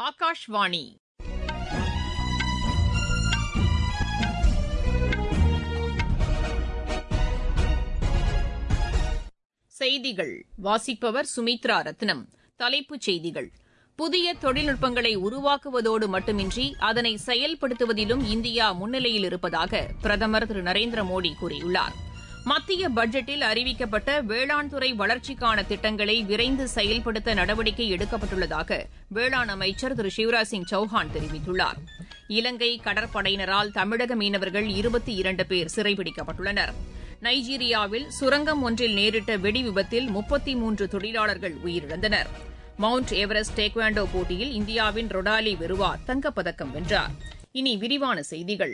ஆகாஷ்வாணி செய்திகள் வாசிப்பவர் சுமித்ரா ரத்னம் தலைப்புச் செய்திகள் புதிய தொழில்நுட்பங்களை உருவாக்குவதோடு மட்டுமின்றி அதனை செயல்படுத்துவதிலும் இந்தியா முன்னிலையில் இருப்பதாக பிரதமர் திரு நரேந்திர மோடி கூறியுள்ளார் மத்திய பட்ஜெட்டில் அறிவிக்கப்பட்ட வேளாண் துறை வளர்ச்சிக்கான திட்டங்களை விரைந்து செயல்படுத்த நடவடிக்கை எடுக்கப்பட்டுள்ளதாக வேளாண் அமைச்சர் திரு சிவராஜ் சிங் சௌஹான் தெரிவித்துள்ளார் இலங்கை கடற்படையினரால் தமிழக மீனவர்கள் இருபத்தி இரண்டு பேர் சிறைபிடிக்கப்பட்டுள்ளனர் நைஜீரியாவில் சுரங்கம் ஒன்றில் நேரிட்ட வெடி விபத்தில் முப்பத்தி மூன்று தொழிலாளர்கள் உயிரிழந்தனர் மவுண்ட் எவரெஸ்ட் டேக்வாண்டோ போட்டியில் இந்தியாவின் ரொடாலி வெருவா தங்கப்பதக்கம் வென்றார் இனி விரிவான செய்திகள்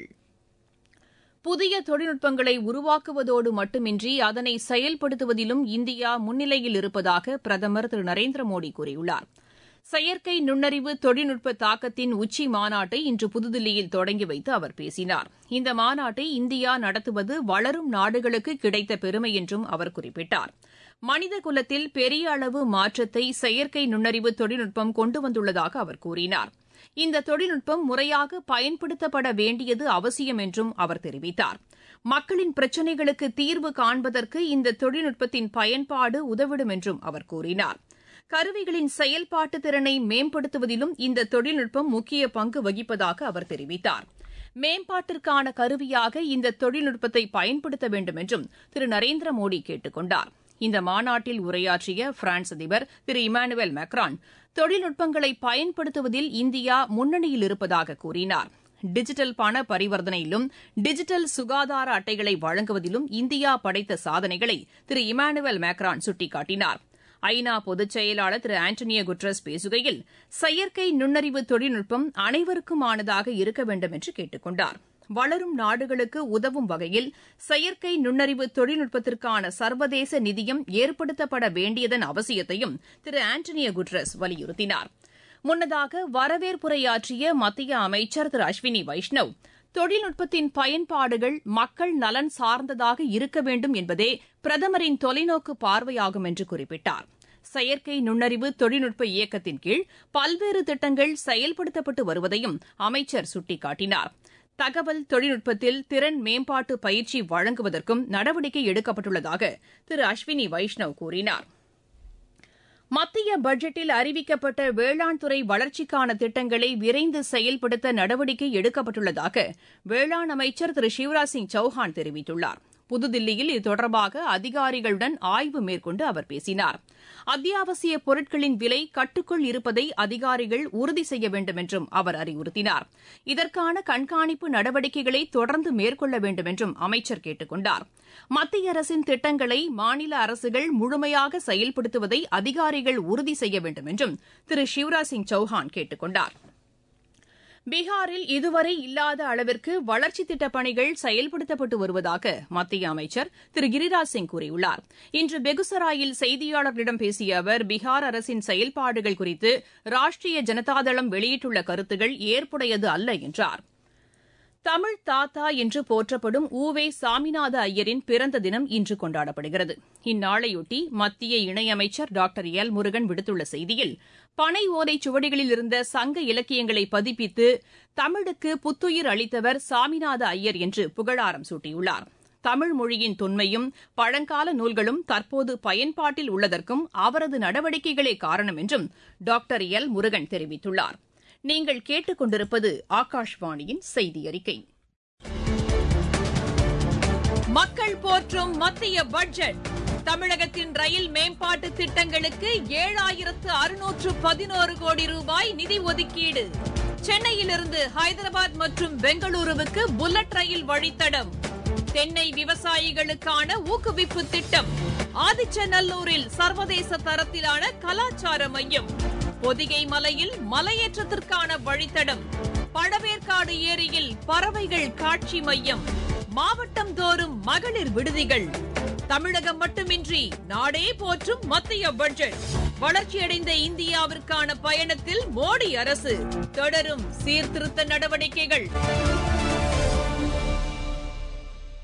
புதிய தொழில்நுட்பங்களை உருவாக்குவதோடு மட்டுமின்றி அதனை செயல்படுத்துவதிலும் இந்தியா முன்னிலையில் இருப்பதாக பிரதமர் திரு நரேந்திர மோடி கூறியுள்ளார் செயற்கை நுண்ணறிவு தொழில்நுட்ப தாக்கத்தின் உச்சி மாநாட்டை இன்று புதுதில்லியில் தொடங்கி வைத்து அவர் பேசினார் இந்த மாநாட்டை இந்தியா நடத்துவது வளரும் நாடுகளுக்கு கிடைத்த பெருமை என்றும் அவர் குறிப்பிட்டார் மனித குலத்தில் பெரிய அளவு மாற்றத்தை செயற்கை நுண்ணறிவு தொழில்நுட்பம் கொண்டு வந்துள்ளதாக அவர் கூறினார் இந்த தொழில்நுட்பம் முறையாக பயன்படுத்தப்பட வேண்டியது அவசியம் என்றும் அவர் தெரிவித்தார் மக்களின் பிரச்சினைகளுக்கு தீர்வு காண்பதற்கு இந்த தொழில்நுட்பத்தின் பயன்பாடு உதவிடும் என்றும் அவர் கூறினார் கருவிகளின் செயல்பாட்டு திறனை மேம்படுத்துவதிலும் இந்த தொழில்நுட்பம் முக்கிய பங்கு வகிப்பதாக அவர் தெரிவித்தார் மேம்பாட்டிற்கான கருவியாக இந்த தொழில்நுட்பத்தை பயன்படுத்த வேண்டும் என்றும் திரு நரேந்திர மோடி கேட்டுக் கொண்டார் இந்த மாநாட்டில் உரையாற்றிய பிரான்ஸ் அதிபர் திரு இமானுவேல் மேக்ரான் தொழில்நுட்பங்களை பயன்படுத்துவதில் இந்தியா முன்னணியில் இருப்பதாக கூறினார் டிஜிட்டல் பண பரிவர்த்தனையிலும் டிஜிட்டல் சுகாதார அட்டைகளை வழங்குவதிலும் இந்தியா படைத்த சாதனைகளை திரு இமானுவேல் மேக்ரான் சுட்டிக்காட்டினார் ஐநா பொதுச் செயலாளர் திரு ஆண்டனியோ குட்ரஸ் பேசுகையில் செயற்கை நுண்ணறிவு தொழில்நுட்பம் அனைவருக்குமானதாக இருக்க வேண்டும் என்று கேட்டுக் கொண்டார் வளரும் நாடுகளுக்கு உதவும் வகையில் செயற்கை நுண்ணறிவு தொழில்நுட்பத்திற்கான சர்வதேச நிதியம் ஏற்படுத்தப்பட வேண்டியதன் அவசியத்தையும் திரு ஆண்டனியோ குட்ரஸ் வலியுறுத்தினார் முன்னதாக வரவேற்புரையாற்றிய மத்திய அமைச்சர் திரு அஸ்வினி வைஷ்ணவ் தொழில்நுட்பத்தின் பயன்பாடுகள் மக்கள் நலன் சார்ந்ததாக இருக்க வேண்டும் என்பதே பிரதமரின் தொலைநோக்கு பார்வையாகும் என்று குறிப்பிட்டார் செயற்கை நுண்ணறிவு தொழில்நுட்ப இயக்கத்தின் கீழ் பல்வேறு திட்டங்கள் செயல்படுத்தப்பட்டு வருவதையும் அமைச்சர் சுட்டிக்காட்டினார் தகவல் தொழில்நுட்பத்தில் திறன் மேம்பாட்டு பயிற்சி வழங்குவதற்கும் நடவடிக்கை எடுக்கப்பட்டுள்ளதாக திரு அஸ்வினி வைஷ்ணவ் கூறினார் மத்திய பட்ஜெட்டில் அறிவிக்கப்பட்ட வேளாண் துறை வளர்ச்சிக்கான திட்டங்களை விரைந்து செயல்படுத்த நடவடிக்கை எடுக்கப்பட்டுள்ளதாக வேளாண் அமைச்சர் திரு சிவராஜ் சிங் சௌஹான் தெரிவித்துள்ளார் புதுதில்லியில் இது தொடர்பாக அதிகாரிகளுடன் ஆய்வு மேற்கொண்டு அவர் பேசினார் அத்தியாவசிய பொருட்களின் விலை கட்டுக்குள் இருப்பதை அதிகாரிகள் உறுதி செய்ய வேண்டும் என்றும் அவர் அறிவுறுத்தினார் இதற்கான கண்காணிப்பு நடவடிக்கைகளை தொடர்ந்து மேற்கொள்ள வேண்டும் என்றும் அமைச்சர் கேட்டுக் கொண்டார் மத்திய அரசின் திட்டங்களை மாநில அரசுகள் முழுமையாக செயல்படுத்துவதை அதிகாரிகள் உறுதி செய்ய வேண்டும் என்றும் திரு சிவராஜ் சிங் சௌஹான் கேட்டுக் கொண்டார் பீகாரில் இதுவரை இல்லாத அளவிற்கு வளர்ச்சித் திட்டப் பணிகள் செயல்படுத்தப்பட்டு வருவதாக மத்திய அமைச்சர் திரு கிரிராஜ் சிங் கூறியுள்ளார் இன்று பெகுசராயில் செய்தியாளர்களிடம் பேசிய அவர் பீகார் அரசின் செயல்பாடுகள் குறித்து ராஷ்டிரிய ஜனதாதளம் வெளியிட்டுள்ள கருத்துகள் ஏற்புடையது அல்ல என்றார் தமிழ் தாத்தா என்று போற்றப்படும் ஊவே சாமிநாத ஐயரின் பிறந்த தினம் இன்று கொண்டாடப்படுகிறது இந்நாளையொட்டி மத்திய இணையமைச்சர் டாக்டர் எல் முருகன் விடுத்துள்ள செய்தியில் பனை ஓலை சுவடிகளில் இருந்த சங்க இலக்கியங்களை பதிப்பித்து தமிழுக்கு புத்துயிர் அளித்தவர் சாமிநாத ஐயர் என்று புகழாரம் சூட்டியுள்ளார் தமிழ் மொழியின் தொன்மையும் பழங்கால நூல்களும் தற்போது பயன்பாட்டில் உள்ளதற்கும் அவரது நடவடிக்கைகளே காரணம் என்றும் டாக்டர் எல் முருகன் தெரிவித்துள்ளார் நீங்கள் கேட்டுக்கொண்டிருப்பது ஆகாஷ்வாணியின் செய்தி அறிக்கை மக்கள் போற்றும் மத்திய பட்ஜெட் தமிழகத்தின் ரயில் மேம்பாட்டு திட்டங்களுக்கு ஏழாயிரத்து அறுநூற்று பதினோரு கோடி ரூபாய் நிதி ஒதுக்கீடு சென்னையிலிருந்து ஹைதராபாத் மற்றும் பெங்களூருவுக்கு புல்லட் ரயில் வழித்தடம் தென்னை விவசாயிகளுக்கான ஊக்குவிப்பு திட்டம் ஆதிச்சநல்லூரில் சர்வதேச தரத்திலான கலாச்சார மையம் பொதிகை மலையில் மலையேற்றத்திற்கான வழித்தடம் பழவேற்காடு ஏரியில் பறவைகள் காட்சி மையம் மாவட்டம் தோறும் மகளிர் விடுதிகள் தமிழகம் மட்டுமின்றி நாடே போற்றும் மத்திய பட்ஜெட் வளர்ச்சியடைந்த இந்தியாவிற்கான பயணத்தில் மோடி அரசு தொடரும் சீர்திருத்த நடவடிக்கைகள்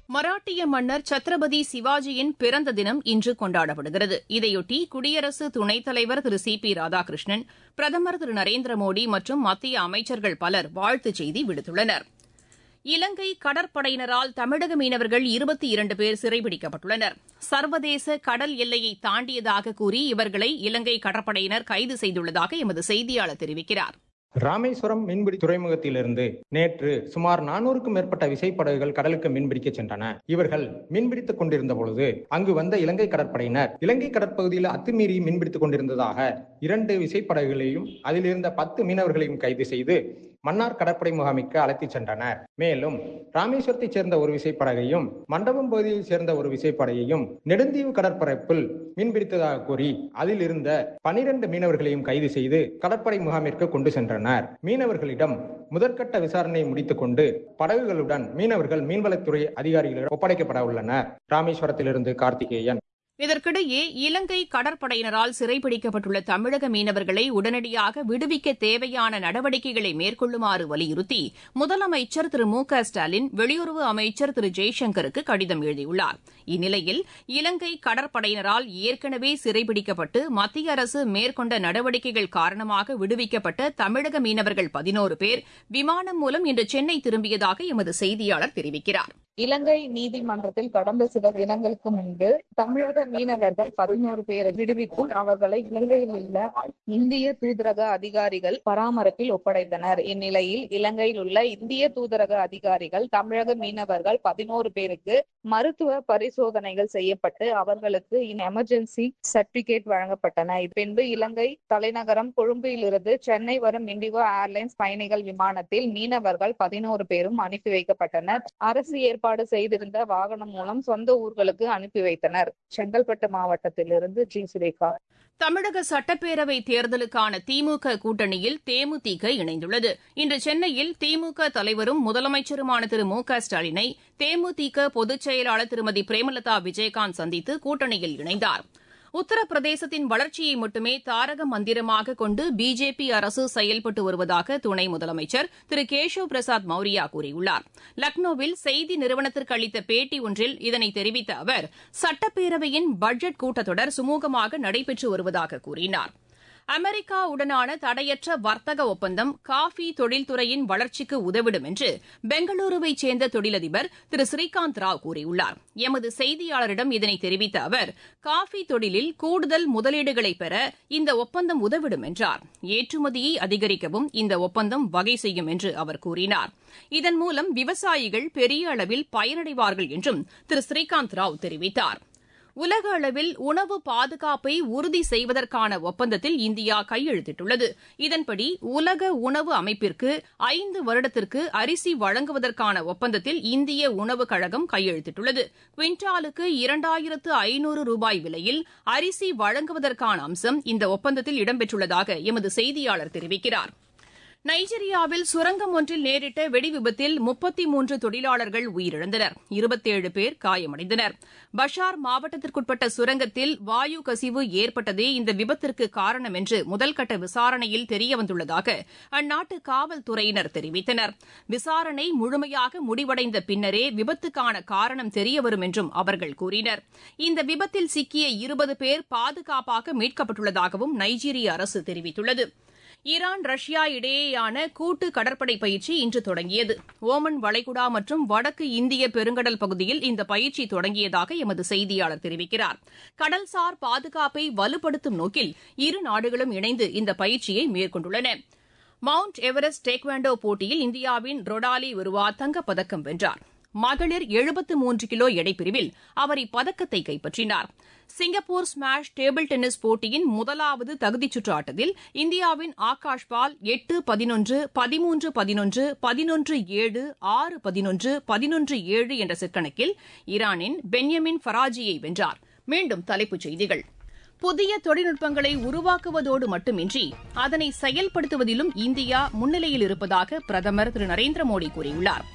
மராட்டிய மன்னர் சத்ரபதி சிவாஜியின் பிறந்த தினம் இன்று கொண்டாடப்படுகிறது இதையொட்டி குடியரசு துணைத் தலைவர் திரு சி பி ராதாகிருஷ்ணன் பிரதமர் திரு நரேந்திர மோடி மற்றும் மத்திய அமைச்சர்கள் பலர் வாழ்த்துச் செய்தி விடுத்துள்ளனர் இலங்கை கடற்படையினரால் தமிழக மீனவர்கள் இருபத்தி இரண்டு பேர் சிறைபிடிக்கப்பட்டுள்ளனர் சர்வதேச கடல் எல்லையை தாண்டியதாக கூறி இவர்களை இலங்கை கடற்படையினர் கைது செய்துள்ளதாக எமது செய்தியாளர் தெரிவிக்கிறார் ராமேஸ்வரம் மீன்பிடி துறைமுகத்திலிருந்து நேற்று சுமார் நானூறுக்கும் மேற்பட்ட விசைப்படகுகள் கடலுக்கு மீன்பிடிக்க சென்றன இவர்கள் மீன்பிடித்துக் கொண்டிருந்த பொழுது அங்கு வந்த இலங்கை கடற்படையினர் இலங்கை கடற்பகுதியில் அத்துமீறி மீன்பிடித்துக் கொண்டிருந்ததாக இரண்டு விசைப்படகுகளையும் அதில் இருந்த பத்து மீனவர்களையும் கைது செய்து மன்னார் கடற்படை முகாமிற்கு அழைத்துச் சென்றனர் மேலும் ராமேஸ்வரத்தைச் சேர்ந்த ஒரு விசைப்படகையும் மண்டபம் பகுதியைச் சேர்ந்த ஒரு விசைப்படையையும் நெடுந்தீவு கடற்பரப்பில் மீன்பிடித்ததாக கூறி அதில் இருந்த பனிரெண்டு மீனவர்களையும் கைது செய்து கடற்படை முகாமிற்கு கொண்டு சென்றனர் மீனவர்களிடம் முதற்கட்ட விசாரணையை முடித்துக் கொண்டு படகுகளுடன் மீனவர்கள் மீன்வளத்துறை அதிகாரிகளிடம் ஒப்படைக்கப்பட உள்ளனர் ராமேஸ்வரத்திலிருந்து கார்த்திகேயன் இதற்கிடையே இலங்கை கடற்படையினரால் சிறைபிடிக்கப்பட்டுள்ள தமிழக மீனவர்களை உடனடியாக விடுவிக்க தேவையான நடவடிக்கைகளை மேற்கொள்ளுமாறு வலியுறுத்தி முதலமைச்சர் திரு மு க ஸ்டாலின் வெளியுறவு அமைச்சர் திரு ஜெய்சங்கருக்கு கடிதம் எழுதியுள்ளார் இந்நிலையில் இலங்கை கடற்படையினரால் ஏற்கனவே சிறைபிடிக்கப்பட்டு மத்திய அரசு மேற்கொண்ட நடவடிக்கைகள் காரணமாக விடுவிக்கப்பட்ட தமிழக மீனவர்கள் பதினோரு பேர் விமானம் மூலம் இன்று சென்னை திரும்பியதாக எமது செய்தியாளர் தெரிவிக்கிறார் இலங்கை நீதிமன்றத்தில் கடந்த சில தினங்களுக்கு முன்பு தமிழக மீனவர்கள் பதினோரு பேரை விடுவிக்கும் அவர்களை இலங்கையில் உள்ள இந்திய தூதரக அதிகாரிகள் பராமரிப்பில் ஒப்படைத்தனர் இந்நிலையில் இலங்கையில் உள்ள இந்திய தூதரக அதிகாரிகள் தமிழக மீனவர்கள் பதினோரு பேருக்கு மருத்துவ பரிசோதனைகள் செய்யப்பட்டு அவர்களுக்கு எமர்ஜென்சி சர்டிபிகேட் வழங்கப்பட்டன பின்பு இலங்கை தலைநகரம் கொழும்பிலிருந்து சென்னை வரும் இண்டிகோ ஏர்லைன்ஸ் பயணிகள் விமானத்தில் மீனவர்கள் பதினோரு பேரும் அனுப்பி வைக்கப்பட்டனர் அரசு ஏற்பாடு செய்திருந்த வாகனம் மூலம் சொந்த ஊர்களுக்கு அனுப்பி வைத்தனர் செங்கல்பட்டு மாவட்டத்திலிருந்து ஜி சுரேகா தமிழக சட்டப்பேரவை தேர்தலுக்கான திமுக கூட்டணியில் தேமுதிக இணைந்துள்ளது இன்று சென்னையில் திமுக தலைவரும் முதலமைச்சருமான திரு மு க ஸ்டாலினை தேமுதிக பொதுச் செயலாளர் திருமதி பிரேமலதா விஜயகாந்த் சந்தித்து கூட்டணியில் இணைந்தார் உத்தரப்பிரதேசத்தின் வளர்ச்சியை மட்டுமே தாரக மந்திரமாக கொண்டு பிஜேபி அரசு செயல்பட்டு வருவதாக துணை முதலமைச்சர் திரு கேஷவ் பிரசாத் மௌரியா கூறியுள்ளார் லக்னோவில் செய்தி நிறுவனத்திற்கு அளித்த பேட்டி ஒன்றில் இதனை தெரிவித்த அவர் சட்டப்பேரவையின் பட்ஜெட் கூட்டத்தொடர் சுமூகமாக நடைபெற்று வருவதாக கூறினார் அமெரிக்காவுடனான தடையற்ற வர்த்தக ஒப்பந்தம் காஃபி தொழில்துறையின் வளர்ச்சிக்கு உதவிடும் என்று பெங்களூருவைச் சேர்ந்த தொழிலதிபர் திரு ஸ்ரீகாந்த் ராவ் கூறியுள்ளார் எமது செய்தியாளரிடம் இதனை தெரிவித்த அவர் காஃபி தொழிலில் கூடுதல் முதலீடுகளை பெற இந்த ஒப்பந்தம் உதவிடும் என்றார் ஏற்றுமதியை அதிகரிக்கவும் இந்த ஒப்பந்தம் வகை செய்யும் என்று அவர் கூறினார் இதன் மூலம் விவசாயிகள் பெரிய அளவில் பயனடைவார்கள் என்றும் திரு ஸ்ரீகாந்த் ராவ் தெரிவித்தார் உலக அளவில் உணவு பாதுகாப்பை உறுதி செய்வதற்கான ஒப்பந்தத்தில் இந்தியா கையெழுத்திட்டுள்ளது இதன்படி உலக உணவு அமைப்பிற்கு ஐந்து வருடத்திற்கு அரிசி வழங்குவதற்கான ஒப்பந்தத்தில் இந்திய உணவுக் கழகம் கையெழுத்திட்டுள்ளது குவிண்டாலுக்கு இரண்டாயிரத்து ஐநூறு ரூபாய் விலையில் அரிசி வழங்குவதற்கான அம்சம் இந்த ஒப்பந்தத்தில் இடம்பெற்றுள்ளதாக எமது செய்தியாளர் தெரிவிக்கிறார் நைஜீரியாவில் சுரங்கம் ஒன்றில் நேரிட்ட வெடிவிபத்தில் முப்பத்தி மூன்று தொழிலாளர்கள் உயிரிழந்தனர் இருபத்தேழு பேர் காயமடைந்தனர் பஷார் மாவட்டத்திற்குட்பட்ட சுரங்கத்தில் வாயு கசிவு ஏற்பட்டதே இந்த விபத்திற்கு காரணம் என்று முதல்கட்ட விசாரணையில் தெரியவந்துள்ளதாக அந்நாட்டு காவல்துறையினர் தெரிவித்தனர் விசாரணை முழுமையாக முடிவடைந்த பின்னரே விபத்துக்கான காரணம் தெரியவரும் என்றும் அவர்கள் கூறினர் இந்த விபத்தில் சிக்கிய இருபது பேர் பாதுகாப்பாக மீட்கப்பட்டுள்ளதாகவும் நைஜீரிய அரசு தெரிவித்துள்ளது ஈரான் ரஷ்யா இடையேயான கூட்டு கடற்படை பயிற்சி இன்று தொடங்கியது ஓமன் வளைகுடா மற்றும் வடக்கு இந்திய பெருங்கடல் பகுதியில் இந்த பயிற்சி தொடங்கியதாக எமது செய்தியாளர் தெரிவிக்கிறார் கடல்சார் பாதுகாப்பை வலுப்படுத்தும் நோக்கில் இரு நாடுகளும் இணைந்து இந்த பயிற்சியை மேற்கொண்டுள்ளன மவுண்ட் எவரெஸ்ட் டேக்வாண்டோ போட்டியில் இந்தியாவின் ரொடாலி வருவா தங்கப்பதக்கம் வென்றார் மகளிர் எழுபத்து மூன்று கிலோ எடைப்பிரிவில் அவர் இப்பதக்கத்தை கைப்பற்றினார் சிங்கப்பூர் ஸ்மாஷ் டேபிள் டென்னிஸ் போட்டியின் முதலாவது தகுதிச்சுற்று ஆட்டத்தில் இந்தியாவின் ஆகாஷ் பால் எட்டு பதினொன்று பதிமூன்று பதினொன்று பதினொன்று ஏழு ஆறு பதினொன்று பதினொன்று ஏழு என்ற செட்கணக்கில் ஈரானின் பென்யமின் ஃபராஜியை வென்றார் மீண்டும் தலைப்புச் செய்திகள் புதிய தொழில்நுட்பங்களை உருவாக்குவதோடு மட்டுமின்றி அதனை செயல்படுத்துவதிலும் இந்தியா முன்னிலையில் இருப்பதாக பிரதமர் திரு நரேந்திர மோடி கூறியுள்ளார்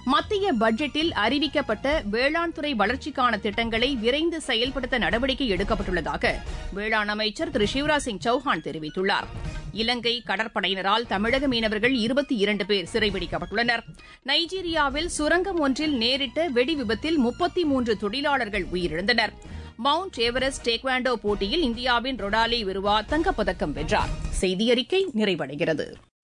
மத்திய பட்ஜெட்டில் அறிவிக்கப்பட்ட வேளாண் துறை வளர்ச்சிக்கான திட்டங்களை விரைந்து செயல்படுத்த நடவடிக்கை எடுக்கப்பட்டுள்ளதாக வேளாண் அமைச்சர் திரு சிவராஜ் சிங் சௌஹான் தெரிவித்துள்ளார் இலங்கை கடற்படையினரால் தமிழக மீனவர்கள் இருபத்தி இரண்டு பேர் சிறைபிடிக்கப்பட்டுள்ளனர் நைஜீரியாவில் சுரங்கம் ஒன்றில் நேரிட்ட வெடி விபத்தில் முப்பத்தி மூன்று தொழிலாளர்கள் உயிரிழந்தனர் மவுண்ட் எவரெஸ்ட் டேக்வாண்டோ போட்டியில் இந்தியாவின் ரொடாலி விருவா தங்கப்பதக்கம் வென்றார் செய்தியறிக்கை நிறைவடைகிறது